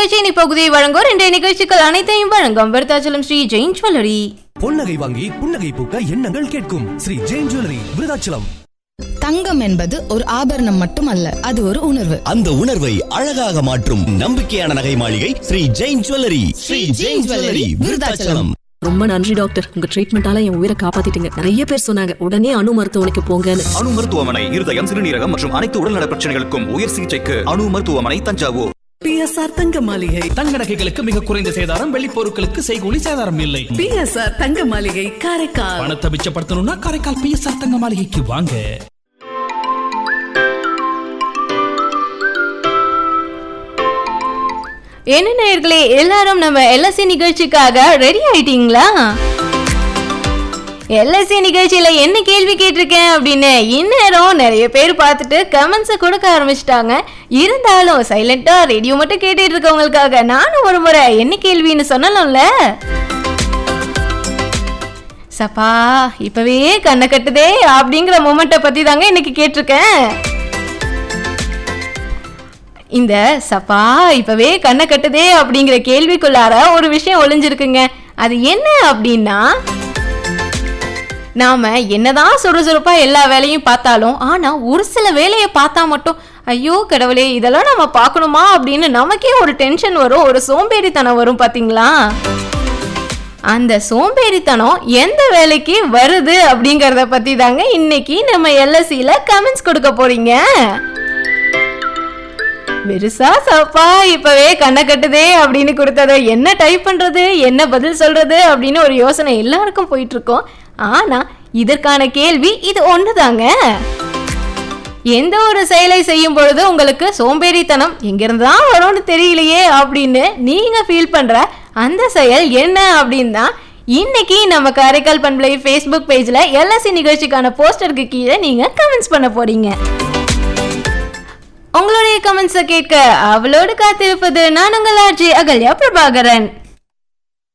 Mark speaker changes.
Speaker 1: நிகழ்ச்சியின் இப்பகுதியை வழங்குவோர் இன்றைய நிகழ்ச்சிகள் அனைத்தையும் வழங்கும் விருத்தாச்சலம் ஸ்ரீ ஜெயின் ஜுவல்லரி
Speaker 2: பொன்னகை வாங்கி புன்னகை பூக்க எண்ணங்கள் கேட்கும் ஸ்ரீ ஜெயின் ஜுவல்லரி விருதாச்சலம்
Speaker 3: தங்கம் என்பது ஒரு ஆபரணம் மட்டுமல்ல அது ஒரு உணர்வு
Speaker 4: அந்த உணர்வை அழகாக மாற்றும் நம்பிக்கையான நகை மாளிகை ஸ்ரீ ஜெயின் ஜுவல்லரி ஸ்ரீ ஜெயின் ஜுவல்லரி விருதாச்சலம்
Speaker 5: ரொம்ப நன்றி டாக்டர் உங்க ட்ரீட்மெண்டால என் உயிரை காப்பாத்திட்டீங்க நிறைய பேர் சொன்னாங்க உடனே அணு மருத்துவமனைக்கு போங்கன்னு
Speaker 6: அணு மருத்துவமனை இருதயம் சிறுநீரகம் மற்றும் அனைத்து உடல்நல பிரச்சனைகளுக்கும் உயர் சிகிச்சைக்கு அணு மருத்துவமனை தஞ்சாவூர்
Speaker 5: பிஎஸ்ஆர் தங்க மாளிகை
Speaker 7: தங்க நகைகளுக்கு மிக குறைந்த சேதாரம் வெள்ளி பொருட்களுக்கு செய்கூலி சேதாரம் இல்லை
Speaker 5: பிஎஸ்ஆர் தங்க மாளிகை காரைக்கால்
Speaker 7: பணத்தை மிச்சப்படுத்தணும்னா காரைக்கால் பிஎஸ்ஆர் தங்க மாளிகைக்கு வாங்க
Speaker 1: என்ன நேயர்களே எல்லாரும் நம்ம எல்எஸ்சி நிகழ்ச்சிக்காக ரெடி ஆயிட்டீங்களா எல்எஸ்சி நிகழ்ச்சியில என்ன கேள்வி கேட்டிருக்கேன் அப்படின்னு இந்நேரம் நிறைய பேர் பார்த்துட்டு கமெண்ட்ஸை கொடுக்க ஆரம்பிச்சிட்டாங்க இருந்தாலும் சைலண்டா ரேடியோ மட்டும் கேட்டுட்டு இருக்கவங்களுக்காக நானும் ஒரு முறை என்ன கேள்வின்னு சொன்னலும்ல சப்பா இப்பவே கண்ணை கட்டுதே அப்படிங்கிற மொமெண்ட்டை பத்தி தாங்க இன்னைக்கு கேட்டிருக்கேன் இந்த சப்பா இப்பவே கண்ணை கட்டுதே அப்படிங்கிற கேள்விக்குள்ளார ஒரு விஷயம் ஒளிஞ்சிருக்குங்க அது என்ன அப்படின்னா நாம என்னதான் சுறுசுறுப்பா எல்லா வேலையும் பார்த்தாலும் ஆனா ஒரு சில வேலையை பார்த்தா மட்டும் ஐயோ கடவுளே இதெல்லாம் நம்ம பார்க்கணுமா அப்படின்னு நமக்கே ஒரு டென்ஷன் வரும் ஒரு சோம்பேறித்தனம் வரும் பாத்தீங்களா அந்த சோம்பேறித்தனம் எந்த வேலைக்கு வருது அப்படிங்கறத பத்தி தாங்க இன்னைக்கு நம்ம எல்எஸ்சியில கமெண்ட்ஸ் கொடுக்க போறீங்க பெருசா சப்பா இப்பவே கண்ணை கட்டுதே அப்படின்னு கொடுத்தத என்ன டைப் பண்றது என்ன பதில் சொல்றது அப்படின்னு ஒரு யோசனை எல்லாருக்கும் போயிட்டு இருக்கோம் ஆனா இதற்கான கேள்வி இது ஒண்ணுதாங்க எந்த ஒரு செயலை செய்யும் பொழுது உங்களுக்கு சோம்பேறித்தனம் எங்கிருந்து தான் வரும்னு தெரியலையே அப்படின்னு நீங்க ஃபீல் பண்ற அந்த செயல் என்ன அப்படின்னு தான் இன்னைக்கு நம்ம காரைக்கால் பண்பலை ஃபேஸ்புக் பேஜ்ல எல்எஸ்சி நிகழ்ச்சிக்கான போஸ்டருக்கு கீழே நீங்க கமெண்ட்ஸ் பண்ண போறீங்க உங்களுடைய கமெண்ட்ஸை கேட்க அவளோடு காத்திருப்பது நான் உங்கள் ஆர்ஜி அகல்யா பிரபாகரன்